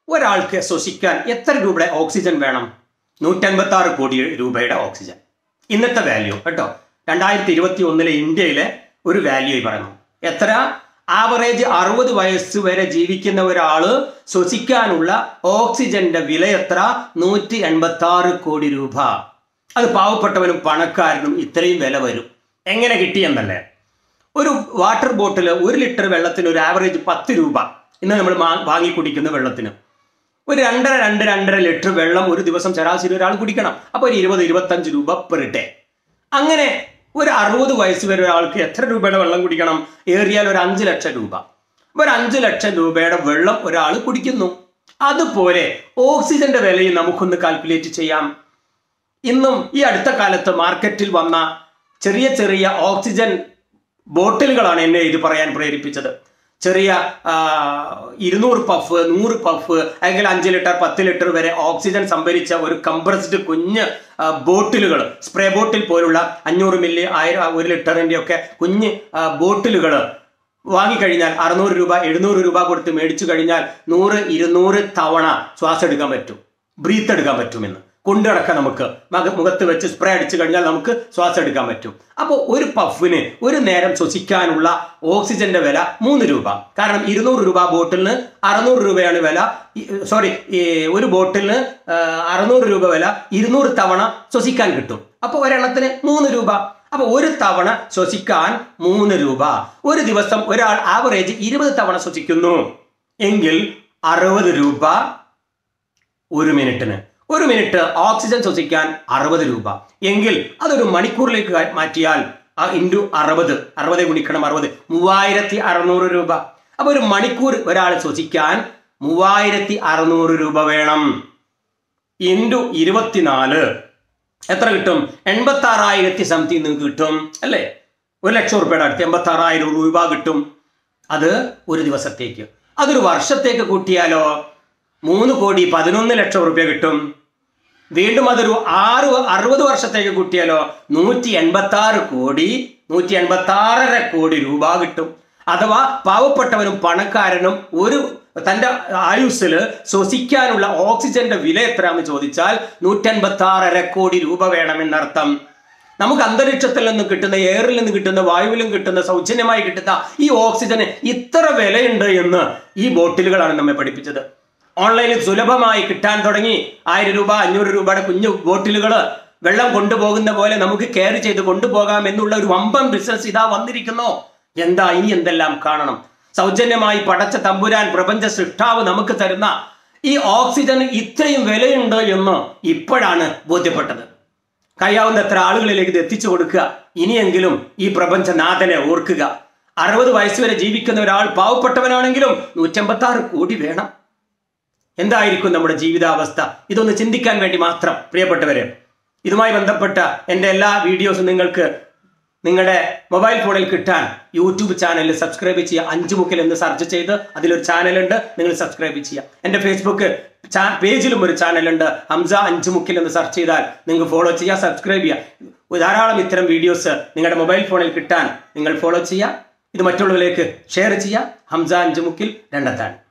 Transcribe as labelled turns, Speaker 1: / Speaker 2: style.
Speaker 1: ഒരാൾക്ക് ശ്വസിക്കാൻ എത്ര രൂപയുടെ ഓക്സിജൻ വേണം നൂറ്റൻപത്തി ആറ് കോടി രൂപയുടെ ഓക്സിജൻ ഇന്നത്തെ വാല്യൂ കേട്ടോ രണ്ടായിരത്തി ഇരുപത്തി ഒന്നിലെ ഇന്ത്യയിലെ ഒരു വാല്യൂ പറയുന്നു എത്ര ആവറേജ് അറുപത് വയസ്സ് വരെ ജീവിക്കുന്ന ഒരാള് ശ്വസിക്കാനുള്ള ഓക്സിജന്റെ വില എത്ര നൂറ്റി എൺപത്തി ആറ് കോടി രൂപ അത് പാവപ്പെട്ടവനും പണക്കാരനും ഇത്രയും വില വരും എങ്ങനെ കിട്ടിയെന്നല്ലേ ഒരു വാട്ടർ ബോട്ടിൽ ഒരു ലിറ്റർ വെള്ളത്തിന് ഒരു ആവറേജ് പത്ത് രൂപ ഇന്ന് നമ്മൾ വാങ്ങി കുടിക്കുന്ന വെള്ളത്തിന് ഒരു രണ്ടര രണ്ട് രണ്ടര ലിറ്റർ വെള്ളം ഒരു ദിവസം ശരാശരി ഒരാൾ കുടിക്കണം അപ്പോൾ ഒരു ഇരുപത് ഇരുപത്തഞ്ച് രൂപ പെർ ഡേ അങ്ങനെ ഒരു അറുപത് വയസ്സ് വരെ ഒരാൾക്ക് എത്ര രൂപയുടെ വെള്ളം കുടിക്കണം ഏറിയാൽ ഒരു അഞ്ച് ലക്ഷം രൂപ അപ്പൊ ഒരു അഞ്ച് ലക്ഷം രൂപയുടെ വെള്ളം ഒരാൾ കുടിക്കുന്നു അതുപോലെ ഓക്സിജന്റെ വിലയും നമുക്കൊന്ന് കാൽക്കുലേറ്റ് ചെയ്യാം ഇന്നും ഈ അടുത്ത കാലത്ത് മാർക്കറ്റിൽ വന്ന ചെറിയ ചെറിയ ഓക്സിജൻ ബോട്ടിലുകളാണ് എന്നെ ഇത് പറയാൻ പ്രേരിപ്പിച്ചത് ചെറിയ ആ, ഇരുന്നൂറ് പഫ് നൂറ് പഫ് അല്ലെങ്കിൽ അഞ്ച് ലിറ്റർ പത്ത് ലിറ്റർ വരെ ഓക്സിജൻ സംഭരിച്ച ഒരു കംപ്രസ്ഡ് കുഞ്ഞ് ബോട്ടിലുകൾ സ്പ്രേ ബോട്ടിൽ പോലുള്ള അഞ്ഞൂറ് മില്ലി ആയിരം ഒരു ലിറ്ററിന്റെ ഒക്കെ കുഞ്ഞ് ബോട്ടിലുകൾ വാങ്ങിക്കഴിഞ്ഞാൽ അറുന്നൂറ് രൂപ എഴുന്നൂറ് രൂപ കൊടുത്ത് മേടിച്ചു കഴിഞ്ഞാൽ നൂറ് ഇരുന്നൂറ് തവണ ശ്വാസം എടുക്കാൻ പറ്റും ബ്രീത്ത് എടുക്കാൻ പറ്റുമെന്ന് കൊണ്ടു നടക്കാം നമുക്ക് മക മുഖത്ത് വെച്ച് സ്പ്രേ അടിച്ചു കഴിഞ്ഞാൽ നമുക്ക് ശ്വാസം എടുക്കാൻ പറ്റും അപ്പോൾ ഒരു പഫിന് ഒരു നേരം ശ്വസിക്കാനുള്ള ഓക്സിജന്റെ വില മൂന്ന് രൂപ കാരണം ഇരുന്നൂറ് രൂപ ബോട്ടിലിന് അറുന്നൂറ് രൂപയാണ് വില സോറി ഒരു ബോട്ടിലിന് ആ, അറുന്നൂറ് രൂപ വില ഇരുന്നൂറ് തവണ ശ്വസിക്കാൻ കിട്ടും അപ്പോൾ ഒരെണ്ണത്തിന് മൂന്ന് രൂപ അപ്പൊ ഒരു തവണ ശ്വസിക്കാൻ മൂന്ന് രൂപ ഒരു ദിവസം ഒരാൾ ആവറേജ് ഇരുപത് തവണ ശ്വസിക്കുന്നു എങ്കിൽ അറുപത് രൂപ ഒരു മിനിറ്റിന് ഒരു മിനിറ്റ് ഓക്സിജൻ ശ്വസിക്കാൻ അറുപത് രൂപ എങ്കിൽ അതൊരു മണിക്കൂറിലേക്ക് കാ- മാറ്റിയാൽ ഇൻറ്റു അറുപത് അറുപത് ഗുണിക്കണം അറുപത് മൂവായിരത്തി അറുന്നൂറ് രൂപ അപ്പൊ ഒരു മണിക്കൂർ ഒരാൾ ശ്വസിക്കാൻ മൂവായിരത്തി അറുന്നൂറ് രൂപ വേണം ഇൻറ്റു ഇരുപത്തിനാല് എത്ര കിട്ടും എൺപത്തി ആറായിരത്തി സംതിങ് നിങ്ങൾക്ക് കിട്ടും അല്ലേ ഒരു ലക്ഷം റുപ്യയുടെ അടുത്ത് എൺപത്തി ആറായിരം രൂപ കിട്ടും അത് ഒരു ദിവസത്തേക്ക് അതൊരു വർഷത്തേക്ക് കൂട്ടിയാലോ മൂന്ന് കോടി പതിനൊന്ന് ലക്ഷം റുപ്യ കിട്ടും വീണ്ടും അതൊരു ആറ് വ- അറുപത് വർഷത്തേക്ക് കൂട്ടിയാലോ നൂറ്റി എൺപത്തി ആറ് കോടി നൂറ്റി എൺപത്തി ആറര കോടി രൂപ കിട്ടും അഥവാ പാവപ്പെട്ടവനും പണക്കാരനും ഒരു തന്റെ ആയുസ്സിൽ ശ്വസിക്കാനുള്ള ഓക്സിജന്റെ വില എത്രയാണെന്ന് ചോദിച്ചാൽ നൂറ്റൻപത്തി ആറര കോടി രൂപ വേണമെന്നർത്ഥം നമുക്ക് അന്തരീക്ഷത്തിൽ നിന്ന് കിട്ടുന്ന എയറിൽ നിന്ന് കിട്ടുന്ന വായുവിലും കിട്ടുന്ന സൗജന്യമായി കിട്ടുന്ന ഈ ഓക്സിജന് ഇത്ര വിലയുണ്ട് എന്ന് ഈ ബോട്ടിലുകളാണ് നമ്മെ പഠിപ്പിച്ചത് ഓൺലൈനിൽ സുലഭമായി കിട്ടാൻ തുടങ്ങി ആയിരം രൂപ അഞ്ഞൂറ് രൂപയുടെ കുഞ്ഞു ബോട്ടിലുകൾ വെള്ളം കൊണ്ടുപോകുന്ന പോലെ നമുക്ക് കെയർ ചെയ്ത് കൊണ്ടുപോകാം എന്നുള്ള ഒരു വമ്പൻ ബിസിനസ് ഇതാ വന്നിരിക്കുന്നു എന്താ ഇനി എന്തെല്ലാം കാണണം സൗജന്യമായി പടച്ച തമ്പുരാൻ പ്രപഞ്ച സൃഷ്ടാവ് നമുക്ക് തരുന്ന ഈ ഓക്സിജന് ഇത്രയും വിലയുണ്ട് എന്ന് ഇപ്പോഴാണ് ബോധ്യപ്പെട്ടത് കഴിയാവുന്ന എത്ര ആളുകളിലേക്ക് ഇത് എത്തിച്ചു കൊടുക്കുക ഇനിയെങ്കിലും ഈ പ്രപഞ്ചനാഥനെ ഓർക്കുക അറുപത് വയസ്സ് വരെ ജീവിക്കുന്ന ഒരാൾ പാവപ്പെട്ടവനാണെങ്കിലും നൂറ്റമ്പത്തി ആറ് കോടി വേണം എന്തായിരിക്കും നമ്മുടെ ജീവിതാവസ്ഥ ഇതൊന്ന് ചിന്തിക്കാൻ വേണ്ടി മാത്രം പ്രിയപ്പെട്ടവരെ ഇതുമായി ബന്ധപ്പെട്ട എൻ്റെ എല്ലാ വീഡിയോസും നിങ്ങൾക്ക് നിങ്ങളുടെ മൊബൈൽ ഫോണിൽ കിട്ടാൻ യൂട്യൂബ് ചാനൽ സബ്സ്ക്രൈബ് ചെയ്യുക അഞ്ചു മുക്കിൽ എന്ന് സെർച്ച് ചെയ്ത് അതിലൊരു ചാനലുണ്ട് നിങ്ങൾ സബ്സ്ക്രൈബ് ചെയ്യുക എൻ്റെ ഫേസ്ബുക്ക് ചാ- പേജിലും ഒരു ചാനലുണ്ട് ഹംസ അഞ്ചു മുക്കിൽ എന്ന് സെർച്ച് ചെയ്താൽ നിങ്ങൾക്ക് ഫോളോ ചെയ്യുക സബ്സ്ക്രൈബ് ചെയ്യുക ധാരാളം ഇത്തരം വീഡിയോസ് നിങ്ങളുടെ മൊബൈൽ ഫോണിൽ കിട്ടാൻ നിങ്ങൾ ഫോളോ ചെയ്യുക ഇത് മറ്റുള്ളവരിലേക്ക് ഷെയർ ചെയ്യുക ഹംസ അഞ്ചു മുക്കിൽ രണ്ടത്താണ്